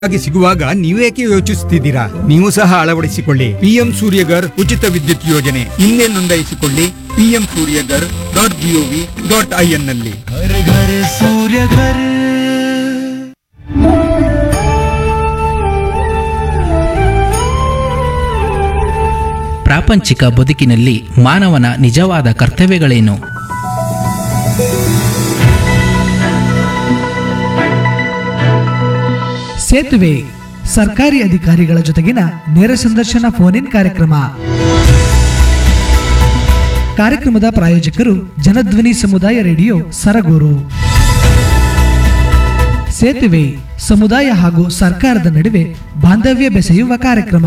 ಆಗಿ ಸಿಗುವಾಗ ನೀವೇಕೆ ಯೋಚಿಸುತ್ತಿದ್ದೀರಾ ನೀವು ಸಹ ಅಳವಡಿಸಿಕೊಳ್ಳಿ ಪಿಎಂ ಸೂರ್ಯಗರ್ ಉಚಿತ ವಿದ್ಯುತ್ ಯೋಜನೆ ಹಿಂದೆ ನೋಂದಾಯಿಸಿಕೊಳ್ಳಿ PM Suryaghar dot G O V dot I N ನಲ್ಲಿ घर घर सूर्य घर ಪ್ರಾಪಂಚಿಕ ಬದುಕಿನಲ್ಲಿ ಮಾನವನ ನಿಜವಾದ ಕರ್ತವ್ಯಗಳೇನು ಸೇತುವೆ ಸರ್ಕಾರಿ ಅಧಿಕಾರಿಗಳ ಜೊತೆಗಿನ ನೇರ ಸಂದರ್ಶನ ಫೋನ್ ಇನ್ ಕಾರ್ಯಕ್ರಮ ಕಾರ್ಯಕ್ರಮದ ಪ್ರಾಯೋಜಕರು ಜನಧ್ವನಿ ಸಮುದಾಯ ರೇಡಿಯೋ ಸರಗೂರು ಸೇತುವೆ ಸಮುದಾಯ ಹಾಗೂ ಸರ್ಕಾರದ ನಡುವೆ ಬಾಂಧವ್ಯ ಬೆಸೆಯುವ ಕಾರ್ಯಕ್ರಮ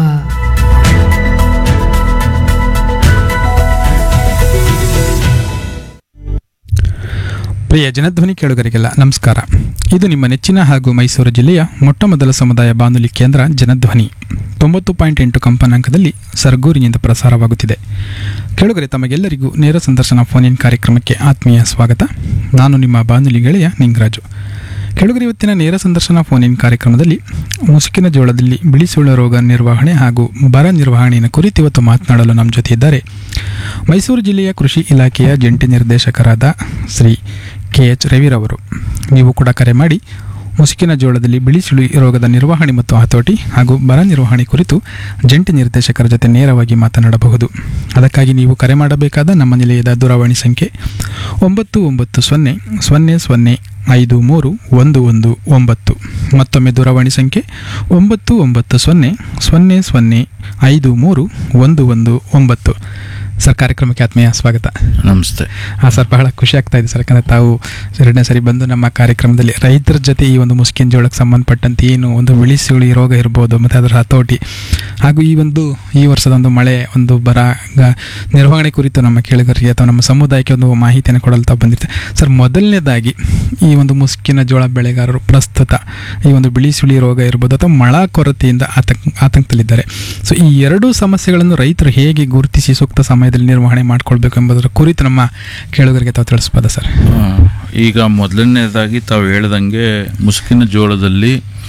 ಪ್ರಿಯ ಜನಧ್ವನಿ ಕೇಳುಗರಿಗೆಲ್ಲ ನಮಸ್ಕಾರ ಇದು ನಿಮ್ಮ ನೆಚ್ಚಿನ ಹಾಗೂ ಮೈಸೂರು ಜಿಲ್ಲೆಯ ಮೊಟ್ಟಮೊದಲ ಸಮುದಾಯ ಬಾನುಲಿ ಕೇಂದ್ರ ಜನಧ್ವನಿ ತೊಂಬತ್ತು ಪಾಯಿಂಟ್ ಎಂಟು ಕಂಪನಾಂಕದಲ್ಲಿ ಸರ್ಗೂರಿನಿಂದ ಪ್ರಸಾರವಾಗುತ್ತಿದೆ ಕೇಳುಗರೆ ತಮಗೆಲ್ಲರಿಗೂ ನೇರ ಸಂದರ್ಶನ ಫೋನ್ ಇನ್ ಕಾರ್ಯಕ್ರಮಕ್ಕೆ ಆತ್ಮೀಯ ಸ್ವಾಗತ ನಾನು ನಿಮ್ಮ ಬಾನುಲಿ ಗೆಳೆಯ ನಿಂಗರಾಜು ಕೆಳಗರೆ ಇವತ್ತಿನ ನೇರ ಸಂದರ್ಶನ ಫೋನ್ ಇನ್ ಕಾರ್ಯಕ್ರಮದಲ್ಲಿ ಮುಸುಕಿನ ಜೋಳದಲ್ಲಿ ಬಿಳಿ ಸುಳ್ಳ ರೋಗ ನಿರ್ವಹಣೆ ಹಾಗೂ ಬರ ನಿರ್ವಹಣೆಯನ್ನು ಕುರಿತು ಇವತ್ತು ಮಾತನಾಡಲು ನಮ್ಮ ಜೊತೆ ಇದ್ದಾರೆ ಮೈಸೂರು ಜಿಲ್ಲೆಯ ಕೃಷಿ ಇಲಾಖೆಯ ಜಂಟಿ ನಿರ್ದೇಶಕರಾದ ಶ್ರೀ ಕೆ ಎಚ್ ರವಿರವರು ನೀವು ಕೂಡ ಕರೆ ಮಾಡಿ ಮುಸುಕಿನ ಜೋಳದಲ್ಲಿ ಬಿಳಿ ಸುಳಿ ರೋಗದ ನಿರ್ವಹಣೆ ಮತ್ತು ಹತೋಟಿ ಹಾಗೂ ಬರ ನಿರ್ವಹಣೆ ಕುರಿತು ಜಂಟಿ ನಿರ್ದೇಶಕರ ಜೊತೆ ನೇರವಾಗಿ ಮಾತನಾಡಬಹುದು ಅದಕ್ಕಾಗಿ ನೀವು ಕರೆ ಮಾಡಬೇಕಾದ ನಮ್ಮ ನಿಲಯದ ದೂರವಾಣಿ ಸಂಖ್ಯೆ ಒಂಬತ್ತು ಒಂಬತ್ತು ಸೊನ್ನೆ ಸೊನ್ನೆ ಸೊನ್ನೆ ಐದು ಮೂರು ಒಂದು ಒಂದು ಒಂಬತ್ತು ಮತ್ತೊಮ್ಮೆ ದೂರವಾಣಿ ಸಂಖ್ಯೆ ಒಂಬತ್ತು ಒಂಬತ್ತು ಸೊನ್ನೆ ಸೊನ್ನೆ ಸೊನ್ನೆ ಐದು ಮೂರು ಒಂದು ಒಂದು ಒಂಬತ್ತು ಸರ್ ಕಾರ್ಯಕ್ರಮಕ್ಕೆ ಆತ್ಮೀಯ ಸ್ವಾಗತ ನಮಸ್ತೆ ಹಾಂ ಸರ್ ಬಹಳ ಖುಷಿ ಆಗ್ತಾ ಇದೆ ಸರ್ ಯಾಕಂದರೆ ತಾವು ಎರಡನೇ ಸರಿ ಬಂದು ನಮ್ಮ ಕಾರ್ಯಕ್ರಮದಲ್ಲಿ ರೈತರ ಜೊತೆ ಈ ಒಂದು ಮುಸ್ಕಿನ ಜೋಳಕ್ಕೆ ಸಂಬಂಧಪಟ್ಟಂತೆ ಏನು ಒಂದು ಬಿಳಿ ಸುಳಿ ರೋಗ ಇರ್ಬೋದು ಮತ್ತು ಅದರ ಹತೋಟಿ ಹಾಗೂ ಈ ಒಂದು ಈ ವರ್ಷದ ಒಂದು ಮಳೆ ಒಂದು ಬರ ಗ- ನಿರ್ವಹಣೆ ಕುರಿತು ನಮ್ಮ ಕೇಳುಗರಿಗೆ ಅಥವಾ ನಮ್ಮ ಸಮುದಾಯಕ್ಕೆ ಒಂದು ಮಾಹಿತಿಯನ್ನು ಕೊಡಲು ತಾವು ಬಂದಿರ್ತಾರೆ ಸರ್ ಮೊದಲನೇದಾಗಿ ಈ ಒಂದು ಮುಸ್ಕಿನ ಜೋಳ ಬೆಳೆಗಾರರು ಪ್ರಸ್ತುತ ಈ ಒಂದು ಬಿಳಿ ಸುಳಿ ರೋಗ ಇರ್ಬೋದು ಅಥವಾ ಮಳ ಕೊರತೆಯಿಂದ ಆತಂಕ ಆತಂಕದಲ್ಲಿದ್ದಾರೆ ಸೊ ಈ ಎರಡೂ ಸಮಸ್ಯೆಗಳನ್ನು ರೈತರು ಹೇಗೆ ಗುರುತಿಸಿ ಸೂಕ್ತ ಸಮಯದಲ್ಲಿ ನಿರ್ವಹಣೆ ಮಾಡ್ಕೊಳ್ಬೇಕು ಎಂಬುದರ ಕುರಿತು ನಮ್ಮ ಕೇಳುಗರಿಗೆ ತಾವು ತಿಳಿಸ್ಬೋದಾ ಸರ್ ಆ, ಈಗ ಮೊದಲನೇದಾಗಿ ತಾವು ಹೇಳ್ದಂಗೆ ಮುಸುಕಿನ ಜೋಳದಲ್ಲಿ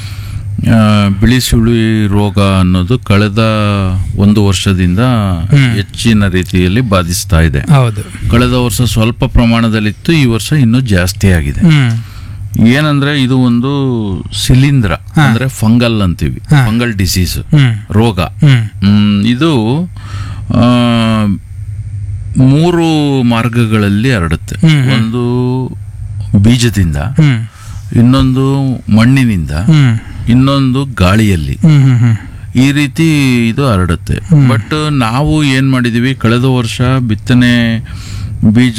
ಆ, ಬಿಳಿ ಸುಳಿ ರೋಗ ಅನ್ನೋದು ಕಳೆದ ಒಂದು ವರ್ಷದಿಂದ ಹೆಚ್ಚಿನ ರೀತಿಯಲ್ಲಿ ಬಾಧಿಸ್ತಾ ಇದೆ ಹೌದು ಕಳೆದ ವರ್ಷ ಸ್ವಲ್ಪ ಪ್ರಮಾಣದಲ್ಲಿತ್ತು ಈ ವರ್ಷ ಇನ್ನೂ ಜಾಸ್ತಿ ಆಗಿದೆ ಹ್ಮ್ ಏನಂದ್ರೆ ಇದು ಒಂದು ಶಿಲೀಂಧ್ರ ಅಂದ್ರೆ ಫಂಗಲ್ ಅಂತೀವಿ ಫಂಗಲ್ ಡಿಸೀಸ್ ಹ್ಮ್ ರೋಗ ಹ್ಮ್ ಹ್ಮ್, ಇದು ಆ, ಮೂರು ಮಾರ್ಗಗಳಲ್ಲಿ ಹರಡುತ್ತೆ ಒಂದು ಬೀಜದಿಂದ ಹ್ಮ್ ಇನ್ನೊಂದು ಮಣ್ಣಿನಿಂದ ಹ್ಮ್ ಇನ್ನೊಂದು ಗಾಳಿಯಲ್ಲಿ ಹ್ಮ್ ಹ್ಮ್ ಹ್ಮ್ ಈ ರೀತಿ ಇದು ಹರಡುತ್ತೆ ಬಟ್ ನಾವು ಏನ್ ಮಾಡಿದೀವಿ ಕಳೆದ ವರ್ಷ ಬಿತ್ತನೆ ಬೀಜ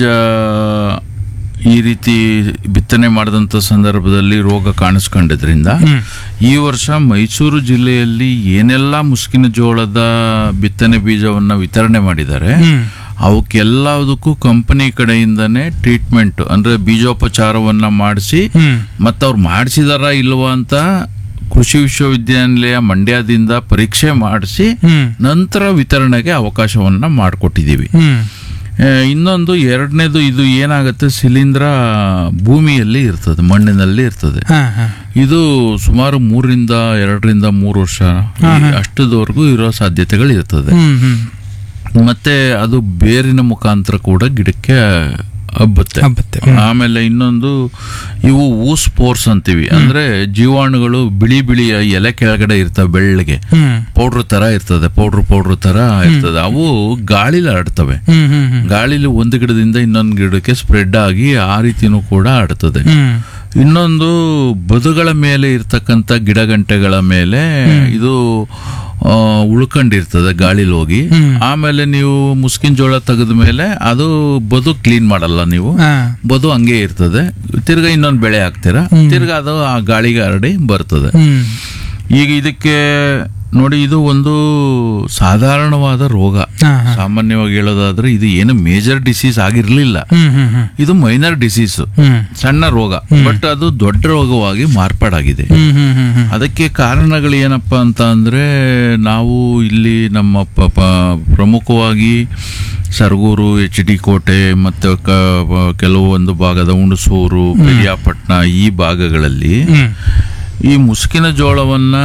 ಈ ರೀತಿ ಬಿತ್ತನೆ ಮಾಡಿದಂಥ ಸಂದರ್ಭದಲ್ಲಿ ರೋಗ ಕಾಣಿಸ್ಕೊಂಡಿದ್ರಿಂದ ಈ ವರ್ಷ ಮೈಸೂರು ಜಿಲ್ಲೆಯಲ್ಲಿ ಏನೆಲ್ಲ ಮುಸುಕಿನ ಜೋಳದ ಬಿತ್ತನೆ ಬೀಜವನ್ನ ವಿತರಣೆ ಮಾಡಿದ್ದಾರೆ ಅವಕ್ಕೆಲ್ಲದಕ್ಕೂ ಕಂಪನಿ ಕಡೆಯಿಂದನೇ ಟ್ರೀಟ್ಮೆಂಟ್ ಅಂದ್ರೆ ಬೀಜೋಪಚಾರವನ್ನ ಮಾಡಿಸಿ ಮತ್ತೆ ಅವ್ರು ಮಾಡಿಸಿದಾರ ಇಲ್ವಾ ಅಂತ ಕೃಷಿ ವಿಶ್ವವಿದ್ಯಾನಿಲಯ ಮಂಡ್ಯದಿಂದ ಪರೀಕ್ಷೆ ಮಾಡಿಸಿ ನಂತರ ವಿತರಣೆಗೆ ಅವಕಾಶವನ್ನ ಮಾಡಿಕೊಟ್ಟಿದ್ದೀವಿ ಹ್ಮ್ ಆ, ಇನ್ನೊಂದು ಎರಡನೇದು ಇದು ಏನಾಗುತ್ತೆ ಶಿಲೀಂಧ್ರ ಭೂಮಿಯಲ್ಲಿ ಇರ್ತದೆ ಮಣ್ಣಿನಲ್ಲಿ ಇರ್ತದೆ ಹಾ ಹಾ ಇದು ಸುಮಾರು ಮೂರರಿಂದ ಎರಡರಿಂದ ಮೂರು ವರ್ಷ ಅಷ್ಟದವರೆಗೂ ಇರೋ ಸಾಧ್ಯತೆಗಳು ಇರ್ತದೆ ಹ್ಮ್ ಹ್ಮ್ ಮತ್ತೆ ಅದು ಬೇರಿನ ಮುಖಾಂತರ ಕೂಡ ಗಿಡಕ್ಕೆ ಹಬ್ಬುತ್ತೆ ಹಬ್ಬುತ್ತೆ. ಆಮೇಲೆ ಇನ್ನೊಂದು ಇವು ಊಸ್ಪೋರ್ಸ್ ಅಂತೀವಿ ಅಂದ್ರೆ ಜೀವಾಣುಗಳು ಬಿಳಿ ಬಿಳಿ ಎಲೆ ಕೆಳಗಡೆ ಇರ್ತವೆ ಬೆಳ್ಳಗೆ ಹ್ಮ್ ಪೌಡ್ರ್ ತರ ಇರ್ತದೆ ಪೌಡ್ರ್ ಪೌಡ್ರ್ ತರ ಇರ್ತದೆ ಅವು ಗಾಳಿಲಿ ಹರಡ್ತವೆ ಹ್ಮ್ ಹ್ಮ್ ಹ್ಮ್ ಗಾಳಿಲಿ ಒಂದು ಗಿಡದಿಂದ ಇನ್ನೊಂದು ಗಿಡಕ್ಕೆ ಸ್ಪ್ರೆಡ್ ಆಗಿ ಆ ರೀತಿನೂ ಕೂಡ ಆಡ್ತದೆ ಹ್ಮ್ ಇನ್ನೊಂದು ಬದುಗಳ ಮೇಲೆ ಇರ್ತಕ್ಕಂಥ ಗಿಡಗಂಟೆಗಳ ಮೇಲೆ ಇದು ಆ, ಉಳ್ಕೊಂಡಿರ್ತದೆ ಗಾಳಿಲಿ ಹೋಗಿ ಆಮೇಲೆ ನೀವು ಮುಸ್ಕಿನ ಜೋಳ ತೆಗೆದ ಮೇಲೆ ಅದು ಬದು ಕ್ಲೀನ್ ಮಾಡಲ್ಲ ನೀವು ಹಾ ಬದು ಹಂಗೆ ಇರ್ತದೆ ತಿರ್ಗಾ ಇನ್ನೊಂದು ಬೆಳೆ ಹಾಕ್ತೀರಾ ತಿರ್ಗಾ ಅದು ಆ ಗಾಳಿಗೆ ಹರಡಿ ಬರ್ತದೆ ಹ್ಮ್ ಈಗ ಇದಕ್ಕೆ ನೋಡಿ ಇದು ಒಂದು ಸಾಧಾರಣವಾದ ರೋಗ ಹಾ, ಸಾಮಾನ್ಯವಾಗಿ ಹೇಳೋದಾದ್ರೆ ಇದು ಏನು ಮೇಜರ್ ಡಿಸೀಸ್ ಆಗಿರ್ಲಿಲ್ಲ ಹ್ಮ್ ಹ್ಮ್ ಹ್ಮ್ ಇದು ಮೈನರ್ ಡಿಸೀಸ್ ಹ್ಮ್ ಸಣ್ಣ ರೋಗ ಬಟ್ ಅದು ದೊಡ್ಡ ರೋಗವಾಗಿ ಮಾರ್ಪಾಡಾಗಿದೆ ಹ್ಮ್ ಹ್ಮ್ ಹ್ಮ್ ಹ್ಮ್ ಅದಕ್ಕೆ ಕಾರಣಗಳು ಏನಪ್ಪಾ ಅಂತ ಅಂದ್ರೆ ನಾವು ಇಲ್ಲಿ ನಮ್ಮ ಪ- ಪ- ಪ್ರಮುಖವಾಗಿ ಸರಗೂರು ಎಚ್ ಡಿ ಕೋಟೆ ಮತ್ತೆ ಕ- ಕೆಲವೊಂದು ಭಾಗದ ಹುಣಸೂರು ಪೆರಿಯಾಪಟ್ಟಣ ಈ ಭಾಗಗಳಲ್ಲಿ ಈ ಮುಸುಕಿನ ಜೋಳವನ್ನ